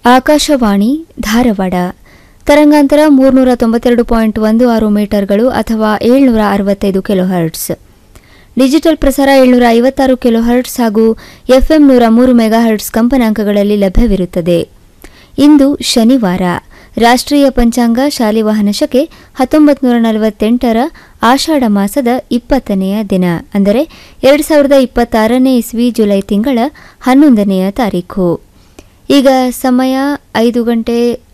ಆಕಾಶವಾಣಿ ಧಾರವಾಡ ತರಂಗಾಂತರ ಮೂರ್ನೂರ ತೊಂಬತ್ತೆರಡು ಪಾಯಿಂಟ್ ಒಂದು ಆರು ಮೀಟರ್ಗಳು ಅಥವಾ ಏಳ್ನೂರ ಅರವತ್ತೈದು ಕಿಲೋಹರ್ಟ್ಸ್ ಡಿಜಿಟಲ್ ಪ್ರಸಾರ ಏಳ್ನೂರ ಐವತ್ತಾರು ಕಿಲೋಹರ್ಟ್ಸ್ ಹಾಗೂ ಎಫ್ಎಂ ನೂರ ಮೂರು ಮೆಗಾಹರ್ಟ್ಸ್ ಕಂಪನಾಂಕಗಳಲ್ಲಿ ಲಭ್ಯವಿರುತ್ತದೆ ಇಂದು ಶನಿವಾರ ರಾಷ್ಟ್ರೀಯ ಪಂಚಾಂಗ ಶಾಲಿವಾಹನ ಶಕೆ ಹತ್ತೊಂಬತ್ತು ನೂರ ನಲವತ್ತೆಂಟರ ಆಷಾಢ ಮಾಸದ ಇಪ್ಪತ್ತನೆಯ ದಿನ ಅಂದರೆ ಎರಡು ಸಾವಿರದ ಇಪ್ಪತ್ತಾರನೇ ಇಸ್ವಿ ಜುಲೈ ತಿಂಗಳ ಹನ್ನೊಂದನೆಯ ತಾರೀಖು ಈಗ ಸಮಯ ಐದು ಗಂಟೆ